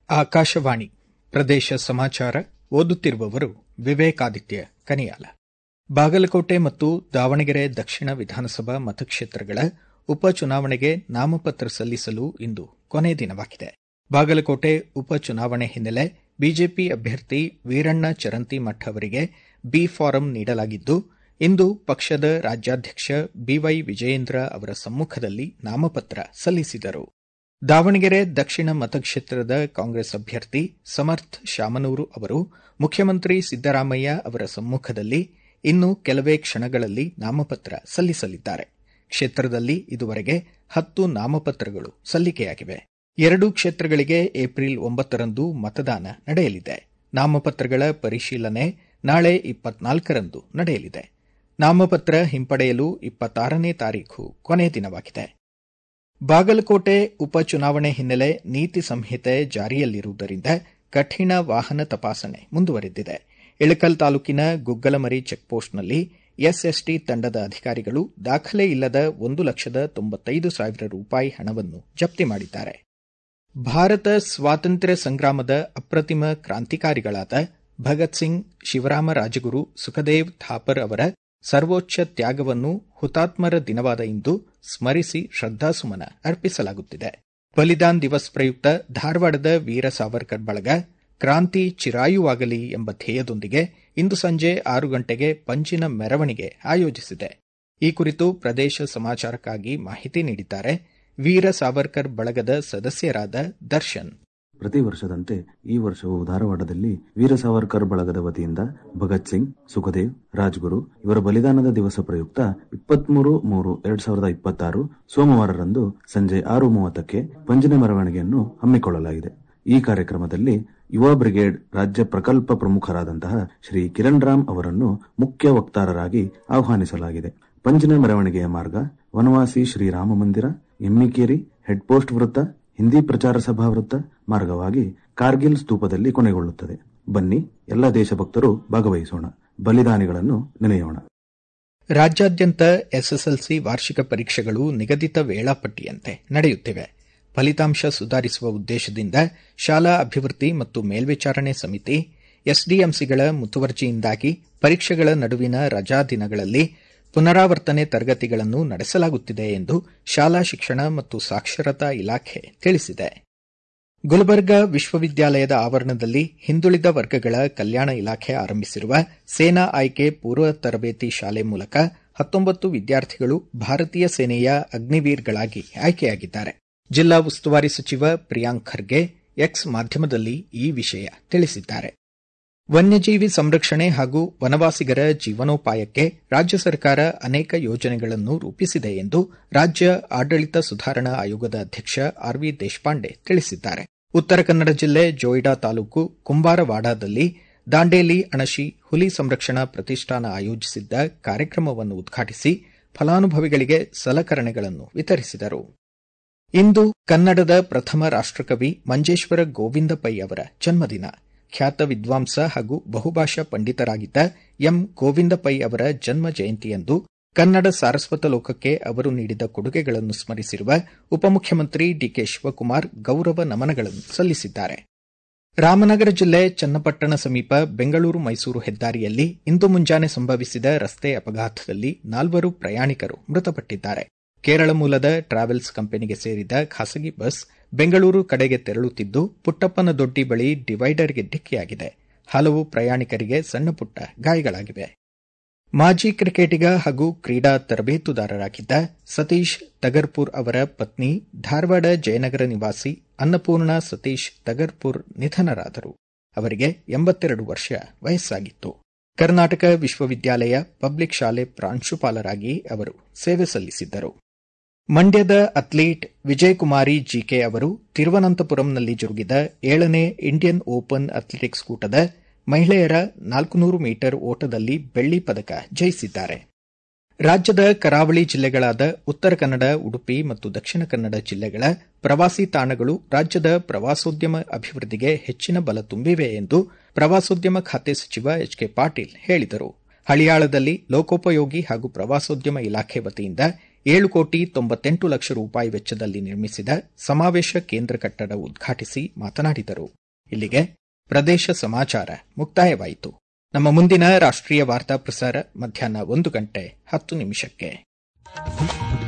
ಆಕಾಶವಾಣಿ ಪ್ರದೇಶ ಸಮಾಚಾರ ಓದುತ್ತಿರುವವರು ವಿವೇಕಾದಿತ್ಯ ಕನಿಯಾಲ ಬಾಗಲಕೋಟೆ ಮತ್ತು ದಾವಣಗೆರೆ ದಕ್ಷಿಣ ವಿಧಾನಸಭಾ ಮತಕ್ಷೇತ್ರಗಳ ಉಪಚುನಾವಣೆಗೆ ನಾಮಪತ್ರ ಸಲ್ಲಿಸಲು ಇಂದು ಕೊನೆ ದಿನವಾಗಿದೆ ಬಾಗಲಕೋಟೆ ಉಪಚುನಾವಣೆ ಹಿನ್ನೆಲೆ ಬಿಜೆಪಿ ಅಭ್ಯರ್ಥಿ ವೀರಣ್ಣ ಚರಂತಿಮಠ ಅವರಿಗೆ ಬಿ ಫಾರಂ ನೀಡಲಾಗಿದ್ದು ಇಂದು ಪಕ್ಷದ ರಾಜ್ಯಾಧ್ಯಕ್ಷ ಬಿವೈ ವಿಜಯೇಂದ್ರ ಅವರ ಸಮ್ಮುಖದಲ್ಲಿ ನಾಮಪತ್ರ ಸಲ್ಲಿಸಿದರು ದಾವಣಗೆರೆ ದಕ್ಷಿಣ ಮತಕ್ಷೇತ್ರದ ಕಾಂಗ್ರೆಸ್ ಅಭ್ಯರ್ಥಿ ಸಮರ್ಥ್ ಶಾಮನೂರು ಅವರು ಮುಖ್ಯಮಂತ್ರಿ ಸಿದ್ದರಾಮಯ್ಯ ಅವರ ಸಮ್ಮುಖದಲ್ಲಿ ಇನ್ನು ಕೆಲವೇ ಕ್ಷಣಗಳಲ್ಲಿ ನಾಮಪತ್ರ ಸಲ್ಲಿಸಲಿದ್ದಾರೆ ಕ್ಷೇತ್ರದಲ್ಲಿ ಇದುವರೆಗೆ ಹತ್ತು ನಾಮಪತ್ರಗಳು ಸಲ್ಲಿಕೆಯಾಗಿವೆ ಎರಡು ಕ್ಷೇತ್ರಗಳಿಗೆ ಏಪ್ರಿಲ್ ಒಂಬತ್ತರಂದು ಮತದಾನ ನಡೆಯಲಿದೆ ನಾಮಪತ್ರಗಳ ಪರಿಶೀಲನೆ ನಾಳೆ ಇಪ್ಪತ್ನಾಲ್ಕರಂದು ನಡೆಯಲಿದೆ ನಾಮಪತ್ರ ಹಿಂಪಡೆಯಲು ಇಪ್ಪತ್ತಾರನೇ ತಾರೀಖು ಕೊನೆ ದಿನವಾಗಿದೆ ಬಾಗಲಕೋಟೆ ಉಪಚುನಾವಣೆ ಹಿನ್ನೆಲೆ ನೀತಿ ಸಂಹಿತೆ ಜಾರಿಯಲ್ಲಿರುವುದರಿಂದ ಕಠಿಣ ವಾಹನ ತಪಾಸಣೆ ಮುಂದುವರೆದಿದೆ ಇಳಕಲ್ ತಾಲೂಕಿನ ಗುಗ್ಗಲಮರಿ ಚೆಕ್ಪೋಸ್ಟ್ನಲ್ಲಿ ಎಸ್ಎಸ್ಟಿ ತಂಡದ ಅಧಿಕಾರಿಗಳು ದಾಖಲೆ ಇಲ್ಲದ ಒಂದು ಲಕ್ಷದ ತೊಂಬತ್ತೈದು ಸಾವಿರ ರೂಪಾಯಿ ಹಣವನ್ನು ಜಪ್ತಿ ಮಾಡಿದ್ದಾರೆ ಭಾರತ ಸ್ವಾತಂತ್ರ್ಯ ಸಂಗ್ರಾಮದ ಅಪ್ರತಿಮ ಕ್ರಾಂತಿಕಾರಿಗಳಾದ ಭಗತ್ ಸಿಂಗ್ ಶಿವರಾಮ ರಾಜಗುರು ಸುಖದೇವ್ ಥಾಪರ್ ಅವರ ಸರ್ವೋಚ್ಚ ತ್ಯಾಗವನ್ನು ಹುತಾತ್ಮರ ದಿನವಾದ ಇಂದು ಸ್ಮರಿಸಿ ಶ್ರದ್ದಾಸುಮನ ಅರ್ಪಿಸಲಾಗುತ್ತಿದೆ ಬಲಿದಾನ್ ದಿವಸ್ ಪ್ರಯುಕ್ತ ಧಾರವಾಡದ ವೀರ ಸಾವರ್ಕರ್ ಬಳಗ ಕ್ರಾಂತಿ ಚಿರಾಯುವಾಗಲಿ ಎಂಬ ಧ್ಯೇಯದೊಂದಿಗೆ ಇಂದು ಸಂಜೆ ಆರು ಗಂಟೆಗೆ ಪಂಜಿನ ಮೆರವಣಿಗೆ ಆಯೋಜಿಸಿದೆ ಈ ಕುರಿತು ಪ್ರದೇಶ ಸಮಾಚಾರಕ್ಕಾಗಿ ಮಾಹಿತಿ ನೀಡಿದ್ದಾರೆ ವೀರ ಸಾವರ್ಕರ್ ಬಳಗದ ಸದಸ್ಯರಾದ ದರ್ಶನ್ ಪ್ರತಿ ವರ್ಷದಂತೆ ಈ ವರ್ಷವೂ ಧಾರವಾಡದಲ್ಲಿ ವೀರ ಸಾವರ್ಕರ್ ಬಳಗದ ವತಿಯಿಂದ ಭಗತ್ ಸಿಂಗ್ ಸುಖದೇವ್ ರಾಜ್ಗುರು ಇವರ ಬಲಿದಾನದ ದಿವಸ ಪ್ರಯುಕ್ತ ಇಪ್ಪತ್ಮೂರು ಮೂರು ಎರಡ್ ಸಾವಿರದ ಇಪ್ಪತ್ತಾರು ಸೋಮವಾರರಂದು ಸಂಜೆ ಆರು ಮೂವತ್ತಕ್ಕೆ ಪಂಜಿನ ಮೆರವಣಿಗೆಯನ್ನು ಹಮ್ಮಿಕೊಳ್ಳಲಾಗಿದೆ ಈ ಕಾರ್ಯಕ್ರಮದಲ್ಲಿ ಯುವ ಬ್ರಿಗೇಡ್ ರಾಜ್ಯ ಪ್ರಕಲ್ಪ ಪ್ರಮುಖರಾದಂತಹ ಶ್ರೀ ಕಿರಣ್ ರಾಮ್ ಅವರನ್ನು ಮುಖ್ಯ ವಕ್ತಾರರಾಗಿ ಆಹ್ವಾನಿಸಲಾಗಿದೆ ಪಂಜಿನ ಮೆರವಣಿಗೆಯ ಮಾರ್ಗ ವನವಾಸಿ ಶ್ರೀರಾಮ ಮಂದಿರ ಎಮ್ಮಿಕೇರಿ ಹೆಡ್ ಪೋಸ್ಟ್ ವೃತ್ತ ಹಿಂದಿ ಪ್ರಚಾರ ಸಭಾ ವೃತ್ತ ಮಾರ್ಗವಾಗಿ ಕಾರ್ಗಿಲ್ ಸ್ತೂಪದಲ್ಲಿ ಕೊನೆಗೊಳ್ಳುತ್ತದೆ ಬನ್ನಿ ಎಲ್ಲ ದೇಶಭಕ್ತರು ಭಾಗವಹಿಸೋಣ ಬಲಿದಾನಿಗಳನ್ನು ನೆನೆಯೋಣ ರಾಜ್ಯಾದ್ಯಂತ ಎಸ್ಎಸ್ಎಲ್ಸಿ ವಾರ್ಷಿಕ ಪರೀಕ್ಷೆಗಳು ನಿಗದಿತ ವೇಳಾಪಟ್ಟಿಯಂತೆ ನಡೆಯುತ್ತಿವೆ ಫಲಿತಾಂಶ ಸುಧಾರಿಸುವ ಉದ್ದೇಶದಿಂದ ಶಾಲಾ ಅಭಿವೃದ್ಧಿ ಮತ್ತು ಮೇಲ್ವಿಚಾರಣೆ ಸಮಿತಿ ಎಸ್ಡಿಎಂಸಿಗಳ ಮುತುವರ್ಜಿಯಿಂದಾಗಿ ಪರೀಕ್ಷೆಗಳ ನಡುವಿನ ರಜಾ ದಿನಗಳಲ್ಲಿ ಪುನರಾವರ್ತನೆ ತರಗತಿಗಳನ್ನು ನಡೆಸಲಾಗುತ್ತಿದೆ ಎಂದು ಶಾಲಾ ಶಿಕ್ಷಣ ಮತ್ತು ಸಾಕ್ಷರತಾ ಇಲಾಖೆ ತಿಳಿಸಿದೆ ಗುಲ್ಬರ್ಗಾ ವಿಶ್ವವಿದ್ಯಾಲಯದ ಆವರಣದಲ್ಲಿ ಹಿಂದುಳಿದ ವರ್ಗಗಳ ಕಲ್ಯಾಣ ಇಲಾಖೆ ಆರಂಭಿಸಿರುವ ಸೇನಾ ಆಯ್ಕೆ ಪೂರ್ವ ತರಬೇತಿ ಶಾಲೆ ಮೂಲಕ ಹತ್ತೊಂಬತ್ತು ವಿದ್ಯಾರ್ಥಿಗಳು ಭಾರತೀಯ ಸೇನೆಯ ಅಗ್ನಿವೀರ್ಗಳಾಗಿ ಆಯ್ಕೆಯಾಗಿದ್ದಾರೆ ಜಿಲ್ಲಾ ಉಸ್ತುವಾರಿ ಸಚಿವ ಪ್ರಿಯಾಂಕ್ ಖರ್ಗೆ ಎಕ್ಸ್ ಮಾಧ್ಯಮದಲ್ಲಿ ಈ ವಿಷಯ ತಿಳಿಸಿದ್ದಾರೆ ವನ್ಯಜೀವಿ ಸಂರಕ್ಷಣೆ ಹಾಗೂ ವನವಾಸಿಗರ ಜೀವನೋಪಾಯಕ್ಕೆ ರಾಜ್ಯ ಸರ್ಕಾರ ಅನೇಕ ಯೋಜನೆಗಳನ್ನು ರೂಪಿಸಿದೆ ಎಂದು ರಾಜ್ಯ ಆಡಳಿತ ಸುಧಾರಣಾ ಆಯೋಗದ ಅಧ್ಯಕ್ಷ ಆರ್ವಿ ದೇಶಪಾಂಡೆ ತಿಳಿಸಿದ್ದಾರೆ ಉತ್ತರ ಕನ್ನಡ ಜಿಲ್ಲೆ ಜೋಯಿಡಾ ತಾಲೂಕು ಕುಂಬಾರವಾಡದಲ್ಲಿ ದಾಂಡೇಲಿ ಅಣಶಿ ಹುಲಿ ಸಂರಕ್ಷಣಾ ಪ್ರತಿಷ್ಠಾನ ಆಯೋಜಿಸಿದ್ದ ಕಾರ್ಯಕ್ರಮವನ್ನು ಉದ್ಘಾಟಿಸಿ ಫಲಾನುಭವಿಗಳಿಗೆ ಸಲಕರಣೆಗಳನ್ನು ವಿತರಿಸಿದರು ಇಂದು ಕನ್ನಡದ ಪ್ರಥಮ ರಾಷ್ಟಕವಿ ಮಂಜೇಶ್ವರ ಗೋವಿಂದ ಪೈ ಅವರ ಜನ್ಮದಿನ ಖ್ಯಾತ ವಿದ್ವಾಂಸ ಹಾಗೂ ಬಹುಭಾಷಾ ಪಂಡಿತರಾಗಿದ್ದ ಎಂ ಗೋವಿಂದ ಪೈ ಅವರ ಜನ್ಮ ಜಯಂತಿಯಂದು ಕನ್ನಡ ಸಾರಸ್ವತ ಲೋಕಕ್ಕೆ ಅವರು ನೀಡಿದ ಕೊಡುಗೆಗಳನ್ನು ಸ್ಮರಿಸಿರುವ ಉಪಮುಖ್ಯಮಂತ್ರಿ ಡಿಕೆ ಶಿವಕುಮಾರ್ ಗೌರವ ನಮನಗಳನ್ನು ಸಲ್ಲಿಸಿದ್ದಾರೆ ರಾಮನಗರ ಜಿಲ್ಲೆ ಚನ್ನಪಟ್ಟಣ ಸಮೀಪ ಬೆಂಗಳೂರು ಮೈಸೂರು ಹೆದ್ದಾರಿಯಲ್ಲಿ ಇಂದು ಮುಂಜಾನೆ ಸಂಭವಿಸಿದ ರಸ್ತೆ ಅಪಘಾತದಲ್ಲಿ ನಾಲ್ವರು ಪ್ರಯಾಣಿಕರು ಮೃತಪಟ್ಟಿದ್ದಾರೆ ಕೇರಳ ಮೂಲದ ಟ್ರಾವೆಲ್ಸ್ ಕಂಪನಿಗೆ ಸೇರಿದ ಖಾಸಗಿ ಬಸ್ ಬೆಂಗಳೂರು ಕಡೆಗೆ ತೆರಳುತ್ತಿದ್ದು ಪುಟ್ಟಪ್ಪನ ದೊಡ್ಡಿ ಬಳಿ ಡಿವೈಡರ್ಗೆ ಡಿಕ್ಕಿಯಾಗಿದೆ ಹಲವು ಪ್ರಯಾಣಿಕರಿಗೆ ಸಣ್ಣಪುಟ್ಟ ಗಾಯಗಳಾಗಿವೆ ಮಾಜಿ ಕ್ರಿಕೆಟಿಗ ಹಾಗೂ ಕ್ರೀಡಾ ತರಬೇತುದಾರರಾಗಿದ್ದ ಸತೀಶ್ ತಗರ್ಪುರ್ ಅವರ ಪತ್ನಿ ಧಾರವಾಡ ಜಯನಗರ ನಿವಾಸಿ ಅನ್ನಪೂರ್ಣ ಸತೀಶ್ ತಗರ್ಪುರ್ ನಿಧನರಾದರು ಅವರಿಗೆ ಎಂಬತ್ತೆರಡು ವರ್ಷ ವಯಸ್ಸಾಗಿತ್ತು ಕರ್ನಾಟಕ ವಿಶ್ವವಿದ್ಯಾಲಯ ಪಬ್ಲಿಕ್ ಶಾಲೆ ಪ್ರಾಂಶುಪಾಲರಾಗಿ ಅವರು ಸೇವೆ ಸಲ್ಲಿಸಿದ್ದರು ಮಂಡ್ಯದ ಅಥ್ಲೀಟ್ ವಿಜಯಕುಮಾರಿ ಜಿಕೆ ಅವರು ತಿರುವನಂತಪುರಂನಲ್ಲಿ ಜರುಗಿದ ಏಳನೇ ಇಂಡಿಯನ್ ಓಪನ್ ಅಥ್ಲೆಟಿಕ್ಸ್ ಕೂಟದ ಮಹಿಳೆಯರ ನಾಲ್ಕುನೂರು ಮೀಟರ್ ಓಟದಲ್ಲಿ ಬೆಳ್ಳಿ ಪದಕ ಜಯಿಸಿದ್ದಾರೆ ರಾಜ್ಯದ ಕರಾವಳಿ ಜಿಲ್ಲೆಗಳಾದ ಉತ್ತರ ಕನ್ನಡ ಉಡುಪಿ ಮತ್ತು ದಕ್ಷಿಣ ಕನ್ನಡ ಜಿಲ್ಲೆಗಳ ಪ್ರವಾಸಿ ತಾಣಗಳು ರಾಜ್ಯದ ಪ್ರವಾಸೋದ್ಯಮ ಅಭಿವೃದ್ಧಿಗೆ ಹೆಚ್ಚಿನ ಬಲ ತುಂಬಿವೆ ಎಂದು ಪ್ರವಾಸೋದ್ಯಮ ಖಾತೆ ಸಚಿವ ಎಚ್ ಕೆ ಪಾಟೀಲ್ ಹೇಳಿದರು ಹಳಿಯಾಳದಲ್ಲಿ ಲೋಕೋಪಯೋಗಿ ಹಾಗೂ ಪ್ರವಾಸೋದ್ಯಮ ಇಲಾಖೆ ವತಿಯಿಂದ ಏಳು ಕೋಟಿ ತೊಂಬತ್ತೆಂಟು ಲಕ್ಷ ರೂಪಾಯಿ ವೆಚ್ಚದಲ್ಲಿ ನಿರ್ಮಿಸಿದ ಸಮಾವೇಶ ಕೇಂದ್ರ ಕಟ್ಟಡ ಉದ್ಘಾಟಿಸಿ ಮಾತನಾಡಿದರು ಇಲ್ಲಿಗೆ ಪ್ರದೇಶ ಸಮಾಚಾರ ಮುಕ್ತಾಯವಾಯಿತು ನಮ್ಮ ಮುಂದಿನ ರಾಷ್ಟ್ರೀಯ ವಾರ್ತಾ ಪ್ರಸಾರ ಮಧ್ಯಾಹ್ನ ಒಂದು ಗಂಟೆ ಹತ್ತು ನಿಮಿಷಕ್ಕೆ